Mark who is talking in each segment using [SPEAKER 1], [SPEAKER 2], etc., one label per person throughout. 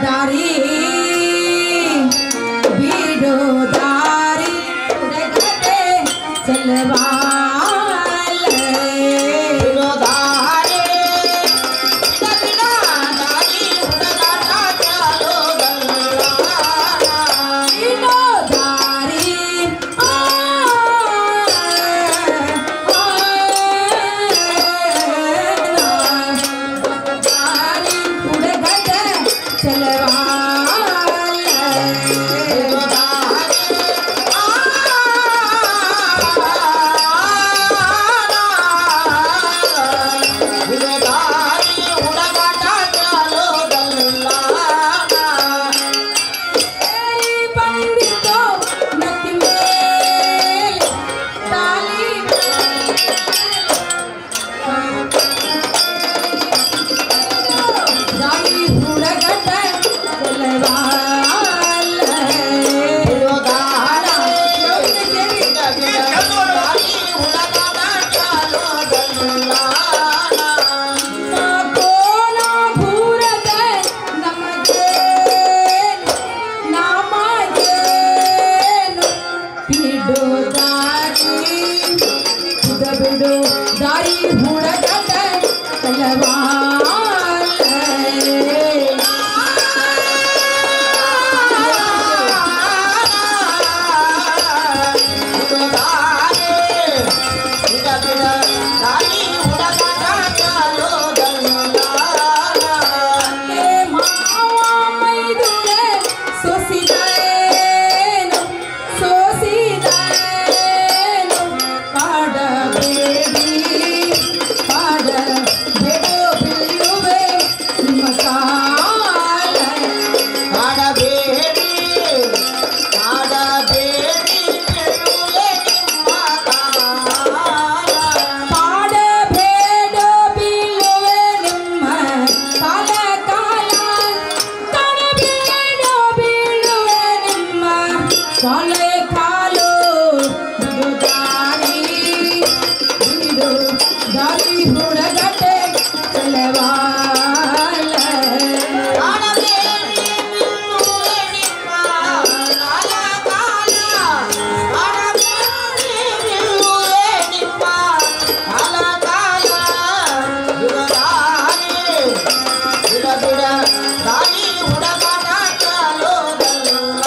[SPEAKER 1] ದಾರಿ ಬಿಡು ದಾರಿ ಹುಡುಗಡೆ ಚಲವಾಲೆ
[SPEAKER 2] ದಾರಿ ಬಿಡ ದಾರಿ ಹುಡುಗಾಟ ಚಾಲೋದಲ್ಲ
[SPEAKER 1] ಬಿಡು ದಾರಿ ಆ, ಆ, ದಾರಿ ಹುಡುಗಡೆ ಚಲವಾಲೆ ಬಂದಿತು ನತ್ತಿ ಮೇಲೆ ತಾಲಿ ದಾರಿ ಹುಡುಗಟ ಕೋಣ ಭೂರದ ನಮಗೆ ನಮಗೇನು ಬಿಡು ದಾರಿ ಹುಡ ಬಿಡು ದಾರಿ ಹುಡುಗಟ ಮಾವ ಮೈದುಳೆ ಸೊಸಿದೇನು ಸೋಸಿದೇನು ಕಾಡಬೇಡಿ ಕಾಡಬೇಡೋ ಬಿಲ್ಲುವೆ ನಿಮ್ಮ ಕಾಲ
[SPEAKER 2] ಕಾಡಬೇಡಿ ಕಾಡಬೇಡಿ ಬಿಡುವೆ ನಿಮ್ಮ ಕಾಲ
[SPEAKER 1] ಕಾಡಬೇಡೋ ಬಿಲ್ಲುವೆ ನಿಮ್ಮ ಕಾಲ ಕಾಲ ಕಾಡಬೇಡೋ ಬಿಲ್ಲುವೆ ನಿಮ್ಮ ಕಾಲ ಕಾಲು ಬಿಡು ದಾರಿ ಬಿಡು ದಾರಿ ಹುಡುಗಟ್ಟೆ ಚಲವಾಲ
[SPEAKER 2] ಕಾಡಬೇಡಿ ಬಿಡುವೆ ನಿಮ್ಮ ಕಾಲ ಕಾಲ ಕಾಡಬೇಡಿ ಬಿಡುವೆ ನಿಮ್ಮ ಕಾಲ ಕಾಲ ಬಿಡ ದಾರಿ ಬಿಡ ಬಿಡ ದಾರಿ ಹುಡುಗಾಟ ಚಾಲೋದಲ್ಲ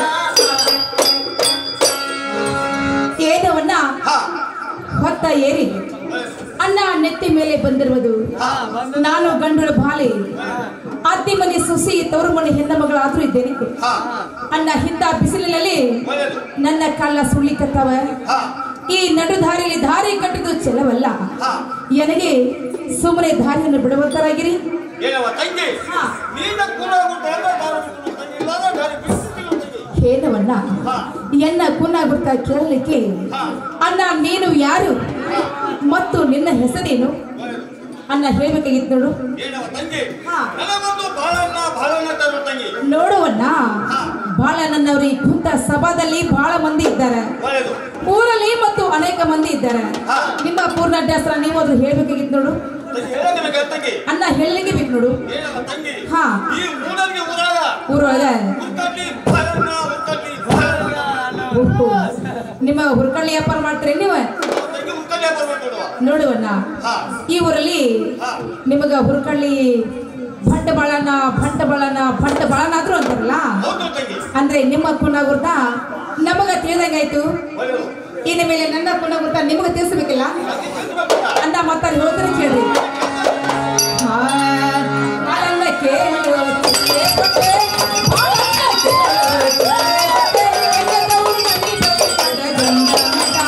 [SPEAKER 1] ಏನವನ್ನ
[SPEAKER 2] ಹಾ
[SPEAKER 1] ಹೊತ್ತ ಏರಿ ಅನ್ನ ನೆತ್ತಿ ಮೇಲೆ ಬಂದಿರುವುದು
[SPEAKER 2] ಹಾ
[SPEAKER 1] ನಾನು ಗಂಡಳ ಬಾಲೆ ಅತ್ತಿ ಮನೆ ಸುಸಿ ತವರು ಮನೆ ಹೆಣ್ಣ ಮಗಳಾದ್ರೂ ಇದ್ದೇನೆ
[SPEAKER 2] ಹಾ
[SPEAKER 1] ಅನ್ನ ಹಿಂದ ಬಿಸಿಲಿನಲ್ಲಿ
[SPEAKER 2] ಒಳ್ಳೆಯದು
[SPEAKER 1] ನನ್ನ ಕಳ್ಳ ಸುಳ್ಳಿಕತ್ತವ
[SPEAKER 2] ಹಾ
[SPEAKER 1] ಈ ನಡು ದಾರಿಯಲ್ಲಿ ದಾರಿ ಕಟ್ಟಿದ್ದು ಚೆಲವಲ್ಲ
[SPEAKER 2] ಹಾ
[SPEAKER 1] ನನಗೆ ಸುಮ್ಮನೆ ದಾರಿಯನ್ನು ಬಿಡುವಂತರಾಗಿರಿ
[SPEAKER 2] ಏನವ ತಂಗಿ
[SPEAKER 1] ಹಾ.
[SPEAKER 2] ನೀನ ಕೂಡ ತಂಗಿ ಇಲ್ಲದ ದಾರಿ ಬಿಡಿಸ್ತಿಲ್ಲ ತಂಗಿ
[SPEAKER 1] ಏನವನ್ನ
[SPEAKER 2] ಹಾ.
[SPEAKER 1] ಎನ್ನ ಕುನ್ನಾಗುತ್ತ ಕೇಳಲಿಕ್ಕೆ
[SPEAKER 2] ಹಾ.
[SPEAKER 1] ಅಣ್ಣ ನೀನು ಯಾರು ಮತ್ತು ನಿನ್ನ ಹೆಸರೇನು ಅಣ್ಣ ಹೇಳ್ಬೇಕಾಗಿತ್ತು ನೋಡು
[SPEAKER 2] ಏನವ ತಂಗಿ
[SPEAKER 1] ಹಾ.
[SPEAKER 2] ನನಗೊಂದು ಬಾಳನ್ನ ಬಾಳನ್ನ ತರು ತಂಗಿ
[SPEAKER 1] ನೋಡುವಣ್ಣ
[SPEAKER 2] ಹಾ.
[SPEAKER 1] ಬಹಳ ನನ್ನವರು ಈ ಕುಂತ ಸಭಾದಲ್ಲಿ ಬಹಳ ಮಂದಿ ಇದ್ದಾರೆ
[SPEAKER 2] ಒಳ್ಳೆಯದು
[SPEAKER 1] ಊರಲ್ಲಿ ಮತ್ತು ಅನೇಕ ಮಂದಿ ಇದ್ದಾರೆ
[SPEAKER 2] ಹಾ.
[SPEAKER 1] ನಿಮ್ಮ ಪೂರ್ಣ ಹೆಸರ ನೀವು ಅದ್ರ ಹೇಳ್ಬೇಕಾಗಿತ್ತು ನೋಡು
[SPEAKER 2] ತಂಗಿ ಹೇಳ ನಿಮಗೆ ತಂಗಿ
[SPEAKER 1] ಅಣ್ಣ ಹೇಳಲಿಕ್ಕೆ ಬೇಕು ನೋಡು
[SPEAKER 2] ಏನವ ತಂಗಿ
[SPEAKER 1] ಹಾ.
[SPEAKER 2] ಈ ಊರಲ್ಲಿ ಊರಾಗ
[SPEAKER 1] ಊರೊಳಗ
[SPEAKER 2] ಉತ್ತಟ್ಟಿ ಬಾಳನ್ನ ಉತ್ತಟ್ಟಿ ಬಾಳನ್ನ
[SPEAKER 1] ಉಪ್ಪು ನಿಮ್ಮ ಹುರ್ಕಳ್ಳಿ ವ್ಯಾಪಾರ ಮಾಡ್ತೀರಿ ನೀವು
[SPEAKER 2] ತಂಗಿ ಉತ್ತಲ್ಲೇ ಬರ್ಬೇಕು ನೋಡುವ
[SPEAKER 1] ನೋಡುವಣ್ಣ
[SPEAKER 2] ಹಾ
[SPEAKER 1] ಈ ಊರಲ್ಲಿ
[SPEAKER 2] ಹಾ
[SPEAKER 1] ನಿಮಗ ಹುರ್ಕಳ್ಳಿ ಭಂಟ ಬಾಳನ ಭಂಟ ಬಾಳನ ಭಂಟ ಬಾಳನಾದ್ರು ಅಂತಾರಲ್ಲ
[SPEAKER 2] ಹೌದು ತಂಗಿ
[SPEAKER 1] ಅಂದ್ರೆ ನಿಮ್ಮ ಕುಣಗುರ್ತ ನಮಗ ತಿಳಿದಂಗಾಯ್ತು
[SPEAKER 2] ಒಳ್ಳೆಯದು
[SPEAKER 1] ಇನ್ನು ಮೇಲೆ ನನ್ನ ಕುಣಗುರ್ತ ನಿಮಗ ತಿಳಿಸ್ಬೇಕಿಲ್ಲ
[SPEAKER 2] ತಂಗಿ ತಿಳ್ಕೊಬೇಕಲ್ಲ?
[SPEAKER 1] ಅಂದ ಮತ್ತ ಹೇಳ್ತಾರೆ ಕೇಳ್ರಿ ಆ, ಬಾಳನ್ನ ಕೇಳು, ಕೇಳ್ಕೊಟ್ಟೆ, ಬಾಳನ್ನ ಕೇಳು, ಕೇಳ್ಕೊಟ್ಟೆ, ಗಂಗದವ್ರು ಮನೆ ಬೆಳಗದ ಗಂಗಮಠ.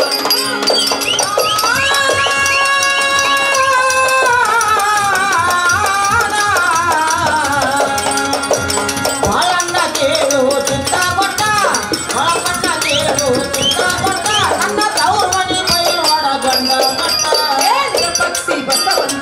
[SPEAKER 2] ಬಾಳನ್ನ ಕೇಳು ಚಿಂತಾಪಟ್ಟ ಬಾಳನ್ನ ಕೇಳು ಚಿಂತಾಪಟ್ಟ ನನ್ನ ತವರು ಮನೆ ಮೈವಾಡ ಗಂಡ ಮಟ್ಟ
[SPEAKER 1] ಏ, ಪಕ್ಷಿ ಬಸವನ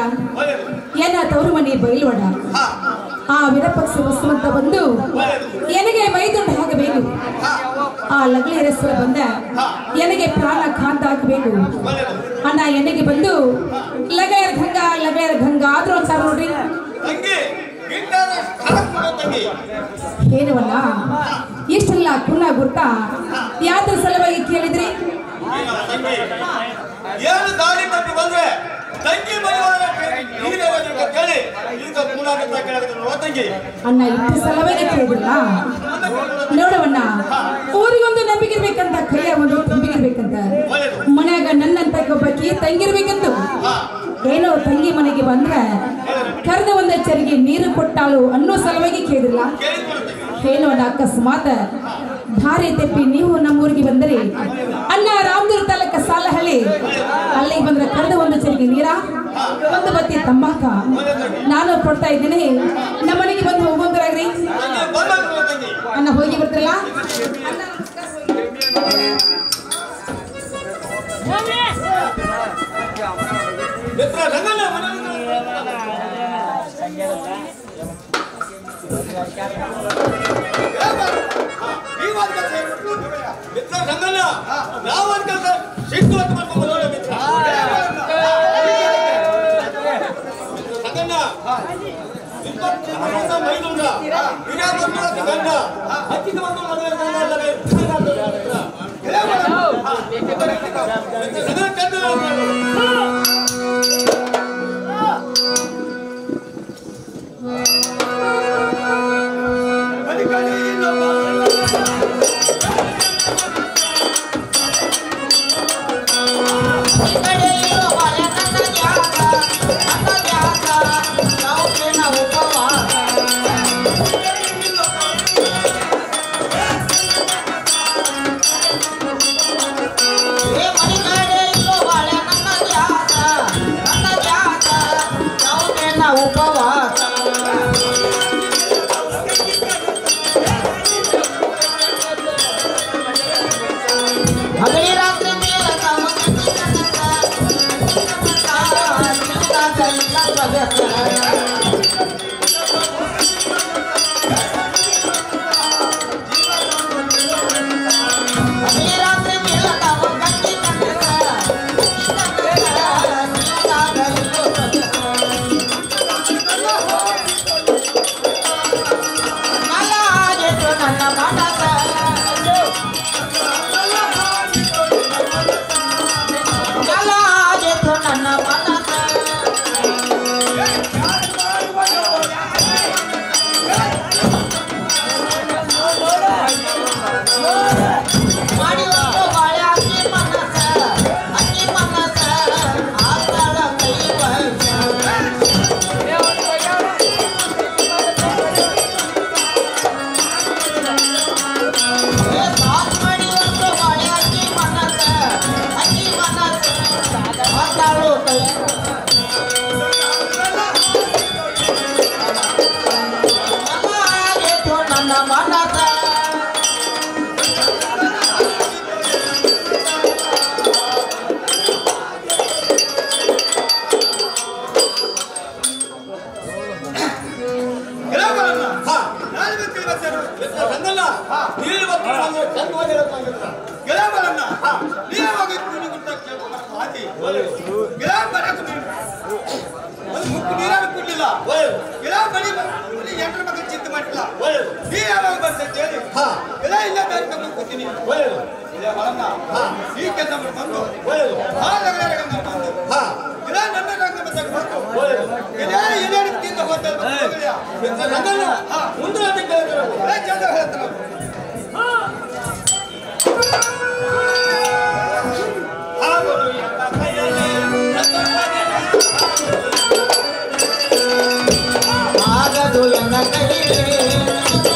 [SPEAKER 2] ಒಳ್ಳೆಯದು
[SPEAKER 1] ಎನ್ನ ತವರು ಮನೆ ಬಯಲುವಡ
[SPEAKER 2] ಹಾ
[SPEAKER 1] ಆ ವಿರಪಕ್ಷ ವಸುವಂತ ಬಂದು ಎನಗೆ ಮೈದುಂಡು ಹಾಕಬೇಕು ಆ ಲಗ್ಲೇರೇಶ್ವರ ಬಂದ ಎನಗೆ ಪ್ರಾಣ ಕಾಂತ ಹಾಕಬೇಕು
[SPEAKER 2] ಒಳ್ಳೆಯದು
[SPEAKER 1] ಅಣ್ಣ ಎನಗೆ ಬಂದು ಲಗೇರ್ ಗಂಗ ಲಗೇರ್ ಗಂಗ ಆದ್ರೂ ಅಂತಾರ ನೋಡ್ರಿ
[SPEAKER 2] ತಂಗಿ ಗಿಟ್ಟಾದ ಖಡಕ್ ಮಾಡೋ ತಂಗಿ
[SPEAKER 1] ಏನವಲ್ಲ ಇಷ್ಟೆಲ್ಲ ಕುಣ ಗುರ್ತ ಯಾತ್ರ ಸಲುವಾಗಿ ಕೇಳಿದ್ರಿ
[SPEAKER 2] ಏನಮ್ಮ ತಂಗಿ ಏನು ದಾರಿ ತಪ್ಪಿ ಬಂದ್ರೆ ತಂಗಿ ಮನೆಯವರ ನೀರೇ ಅಂತ ಕೇಳಿ ಈಗ ಮೂಲಾಗತ್ತ ಕೇಳಿದ್ರೆ ನೋಡ ತಂಗಿ
[SPEAKER 1] ಅಣ್ಣ ಇಷ್ಟು ಸಲುವಾಗಿ ಕೇಳಿದ್ರಲ್ಲ ನೋಡವಣ್ಣ ಊರಿಗೊಂದು ನಂಬಿಗಿರ್ಬೇಕಂತ ಕೈಯ ಒಂದು ತುಂಬಿಗಿರ್ಬೇಕಂತ ಮನ್ಯಾಗ ನನ್ನಂತ ಒಬ್ಬಾಕಿ ತಂಗಿರ್ಬೇಕಂತ ಏನೋ ತಂಗಿ ಮನೆಗೆ ಬಂದ್ರ ಕರೆದ ಒಂದ ಚರಿಗೆ ನೀರು ಕೊಟ್ಟಾಳು ಅನ್ನೋ ಸಲುವಾಗಿ ಕೇಳಿದ್ರಲ್ಲ
[SPEAKER 2] ಕೇಳಿದ್ರು ತಂಗಿ
[SPEAKER 1] ಏನು ಅಣ್ಣ ಅಕಸ್ಮಾತ್ ದಾರಿ ತೆಪ್ಪಿ ನೀವು ನಮ್ಮೂರಿಗೆ ಬಂದರೆ ಅಣ್ಣ ರಾಮದುರ್ಗ ತಾಲೂಕ ಸಾಲಹಳ್ಳಿ ಅಲ್ಲಿಗೆ ಬಂದ್ರೆ ಕರೆದ ಒಂದು ಚರಿಗೆ ನೀರ ಒಂದು ಬತ್ತಿ ತಂಬಾಕ ನಾನು ಕೊಡ್ತಾ ಇದ್ದೀನಿ ನಮ್ಮನೆಗೆ ಬಂದು ಹೋಗೋದ್ರಾಗ್ರಿ
[SPEAKER 2] ತಂಗಿ ಬಂದಾಗ ತಂಗಿ
[SPEAKER 1] ಅಣ್ಣ ಹೋಗಿ ಬರ್ತಿರಲ್ಲ
[SPEAKER 2] ಮಿತ್ರ ರಂಗಣ್ಣ ಮನೆ ಮಿತ್ರ ರಂಗಣ್ಣ ನಾವು ಒಂದ್ ಕೆಲಸ ಸಿಟ್ಟು ಅಂತ ಮಾಡ್ಕೊಂಡು ಬಂದೋಣ ಮಿತ್ರ ರಂಗಣ್ಣ ಇಪ್ಪತ್ತು ವರ್ಷದ ಮೈದುಂಡ ಹಿರಿಯ ಬಂದ ಗಂಡ ಹಕ್ಕಿಗೆ ಬಂದು ಮದುವೆ ಗಂಡ ಅಲ್ಲವೇ? ಮಿತ್ರ ರಂಗಣ್ಣ ಚಂದ್ರ
[SPEAKER 3] ಉಪವಾಸ ಹಗಲಿ ರಾತ್ರಿ ಮೇಲ ತಮ್ಮ ಹಗಲಿ ರಾತ್ರಿ ಮೇಲ ತಮ್ಮ ಕಟ್ಟಿ ನನ್ನ ಮನಸ ಕಲಾಗೆತು ನನ್ನ ಮನಸ ಮಾಡಿ ಒಂದು ಬಾಳೆ ಅಕ್ಕಿ ಮನಸ ಅಕ್ಕಿ ಮನಸ ಆತಳ ಕೈ ವರ್ಷ ಸಾತ್ ಮಾಡಿ ಒಂದು ಬಾಳೆ ಅಕ್ಕಿ ಮನಸ ಅಕ್ಕಿ ಮನಸ ಆತಳು ಕೈ ಕಲಾಗೆತು ನನ್ನ ಮನಸ
[SPEAKER 2] ಗಿರಾಕರನ್ನ ಹಾ ನಾನು ಗೊತ್ತಿಲ್ಲ ಸರ್ ಮಿತ್ರ ರಂಗಣ್ಣ ನೀನು ಬಂದು ನಾನು ಚಂದವಾಗಿ ಹೇಳ್ತಾಗಿದ್ರ ಗಿರಾಕರನ್ನ ಹಾ ನೀವೇ ಹೋಗಿ ಕೂಲಿ ಗುಡ್ಡ ಕೇಳು ಮತ್ತು ಹಾಕಿ ಗಿರಾಕ್ ಬರಕ್ಕೆ ನೀನು ಒಂದು ಮುಕ್ಕು ನೀರಾಗ ಕೊಡ್ಲಿಲ್ಲ ಗಿರಾಕ್ ಬಳಿ ಬರೀ ಎಂಟರ ಮಕ್ಕಳು ಚಿಂತೆ ಮಾಡಿಲ್ಲ ನೀ ಯಾವಾಗ ಬಂದೆ ಹೇಳಿ ಹಾ ಗಿಡ ಇಲ್ಲ ದಾರಿ ತಗೊಂಡು ಕೂತೀನಿ ಇದೇ ಮರನ್ನ ಹಾ ಈ ಕೆಲಸ ಮಾಡಿ ಬಂದು ಹಾ ಲಗಡೆ ರಂಗ ಬಂದು ಹಾ ಗಿಡ ನನ್ನ ರಂಗ ಬಂದಾಗ ಬಂದು ಗಿಡ ಏನೇನು ತಿಂದ ಹೋಗ್ತಾರೆ ರಂಗಣ್ಣ ಮುಂದೆ ಅಂತ ಕೇಳ್ತಾರೆ ಚಂದ ಹೇಳ್ತಾರೆ
[SPEAKER 3] ಆಗದು ಎನ್ನ ಕೈಯಲ್ಲಿ